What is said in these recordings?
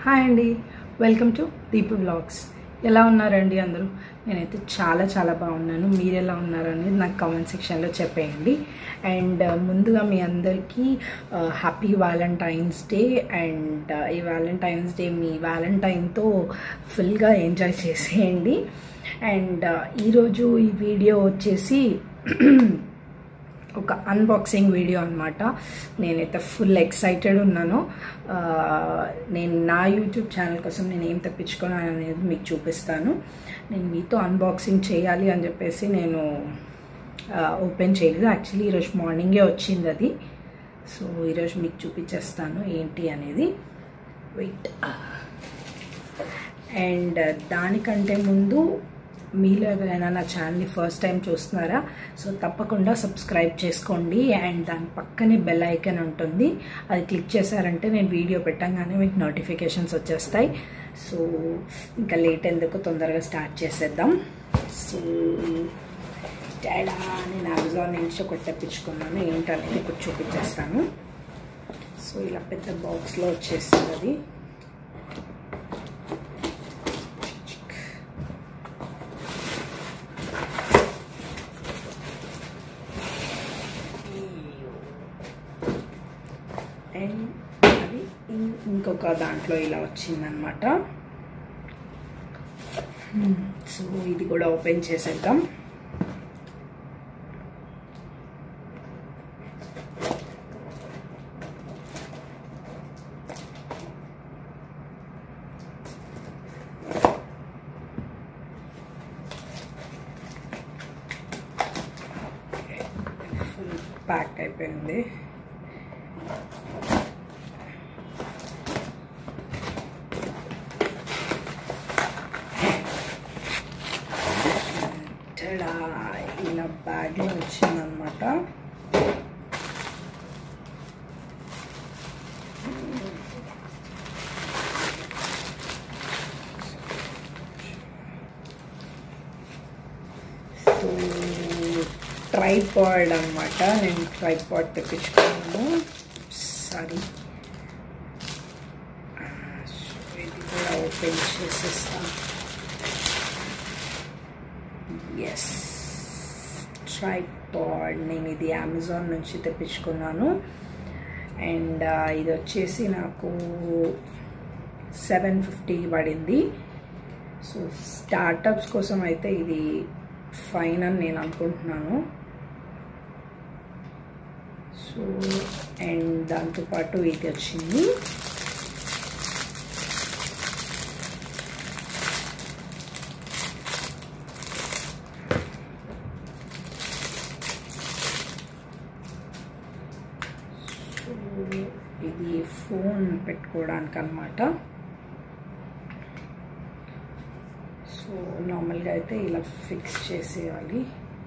hi అండి welcome to Deepu blogs ఎలా ఉన్నారండి అందరూ నేనైతే చాలా చాలా బాగున్నాను మీరు ఎలా ఉన్నారనేది నాకు కామెంట్ సెక్షన్లో చెప్పేయండి అండ్ ముందుగా మీ అందరికీ హ్యాపీ వ్యాలంటైన్స్ డే అండ్ ఈ వ్యాలంటైన్స్ డే మీ వ్యాలంటైన్తో ఫుల్గా ఎంజాయ్ చేసేయండి అండ్ ఈరోజు ఈ వీడియో వచ్చేసి ఒక అన్బాక్సింగ్ వీడియో అనమాట నేనైతే ఫుల్ ఎక్సైటెడ్ ఉన్నాను ఆ, నేను నా యూట్యూబ్ ఛానల్ కోసం నేను ఏం తెప్పించుకున్నాను అనేది మీకు చూపిస్తాను నేను మీతో అన్బాక్సింగ్ చేయాలి అని చెప్పేసి నేను ఓపెన్ చేయలేదు యాక్చువల్లీ ఈరోజు మార్నింగే వచ్చింది అది సో ఈరోజు మీకు చూపించేస్తాను ఏంటి అనేది వెయిట్ అండ్ దానికంటే ముందు మీలో ఎవరైనా నా ఛానల్ని ఫస్ట్ టైం చూస్తున్నారా సో తప్పకుండా సబ్స్క్రైబ్ చేసుకోండి అండ్ దాని పక్కనే బెల్ ఐకాన్ ఉంటుంది అది క్లిక్ చేశారంటే నేను వీడియో పెట్టంగానే మీకు నోటిఫికేషన్స్ వచ్చేస్తాయి సో ఇంకా లేట్ ఎందుకు తొందరగా స్టార్ట్ చేసేద్దాం సో తేడా నేను అమెజాన్ నుంచి ఒకటి తెప్పించుకున్నాను ఏంటనేది ఇప్పుడు చూపించేస్తాను సో ఇలా పెద్ద బాక్స్లో వచ్చేసింది అది అండ్ అది ఇం- ఇంకొక దాంట్లో ఇలా వచ్చిందనమాట సో ఇది కూడా ఓపెన్ చేసేద్దాం ఫుల్ ప్యాక్ అయిపోయింది టడా ఇలా బ్యాగ్లో వచ్చిందనమాట సో ట్రైపాడ్ అనమాట నేను ట్రైపాడ్ తెప్పించుకున్నాను సారీ సో ఇది కూడా ఓపెన్ చేసేస్తాను ఎస్ ట్రైపాడ్ నేను ఇది అమెజాన్ నుంచి తెప్పించుకున్నాను అండ్ ఇది వచ్చేసి నాకు సెవెన్ ఫిఫ్టీ పడింది సో స్టార్టప్స్ కోసం అయితే ఇది ఫైన్ అని నేను అనుకుంటున్నాను సో అండ్ దాంతోపాటు ఇది వచ్చింది సో ఇది ఫోన్ పెట్టుకోవడానికి అనమాట సో నార్మల్గా అయితే ఇలా ఫిక్స్ చేసేయాలి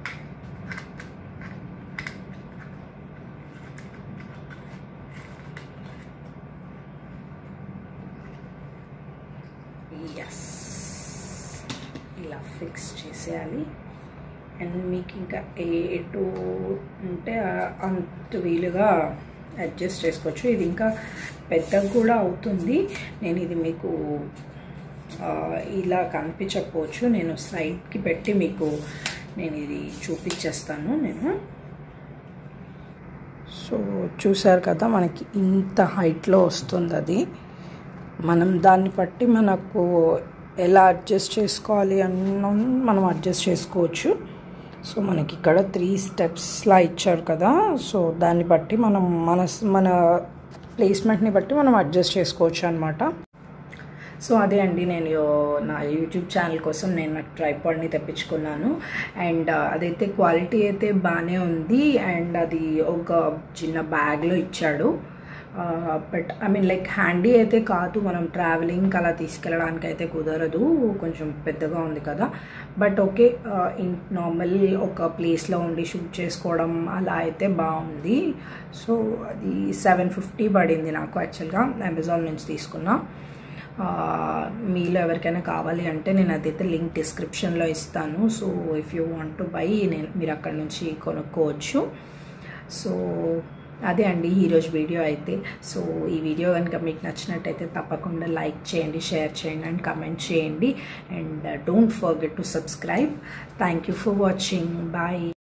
ఎస్ ఇలా ఫిక్స్ చేసేయాలి అండ్ మీకు ఇంకా ఏ టు ఉంటే అంత వీలుగా అడ్జస్ట్ చేసుకోవచ్చు ఇది ఇంకా పెద్దగా కూడా అవుతుంది నేను ఇది మీకు ఆ, ఇలా కనిపించకపోవచ్చు నేను సైడ్కి పెట్టి మీకు నేను ఇది చూపించేస్తాను నేను సో చూసారు కదా మనకి ఇంత హైట్లో వస్తుంది అది మనం దాన్ని బట్టి మనకు ఎలా అడ్జస్ట్ చేసుకోవాలి అన్న మనం అడ్జస్ట్ చేసుకోవచ్చు సో మనకి ఇక్కడ త్రీ స్టెప్స్లా ఇచ్చారు కదా సో దాన్ని బట్టి మనం మన మన ప్లేస్మెంట్ని బట్టి మనం అడ్జస్ట్ చేసుకోవచ్చు అనమాట సో అదే అండి నేను నా యూట్యూబ్ ఛానల్ కోసం నేను నాకు ట్రైపాడ్ని తెప్పించుకున్నాను అండ్ అదైతే క్వాలిటీ అయితే బాగానే ఉంది అండ్ అది ఒక చిన్న బ్యాగ్లో ఇచ్చాడు but I mean like handy అయితే కాదు మనం ట్రావెలింగ్ అలా తీసుకెళ్ళడానికి అయితే కుదరదు కొంచెం పెద్దగా ఉంది కదా బట్ ఓకే ఇన్ నార్మల్ ఒక ప్లేస్లో ఉండి షూట్ చేసుకోవడం అలా అయితే బాగుంది సో అది సెవెన్ ఫిఫ్టీ పడింది నాకు యాక్చువల్గా అమెజాన్ నుంచి తీసుకున్నా ఆ, మీలో ఎవరికైనా కావాలి అంటే నేను అదైతే లింక్ డిస్క్రిప్షన్లో ఇస్తాను so if you want to buy నేను మీరు అక్కడ నుంచి కొనుక్కోవచ్చు సో అదే అండి ఈరోజు వీడియో అయితే సో ఈ వీడియో కనుక మీకు నచ్చినట్టయితే తప్పకుండా లైక్ చేయండి షేర్ చేయండి అండ్ కమెంట్ చేయండి and don't forget to subscribe thank you for watching bye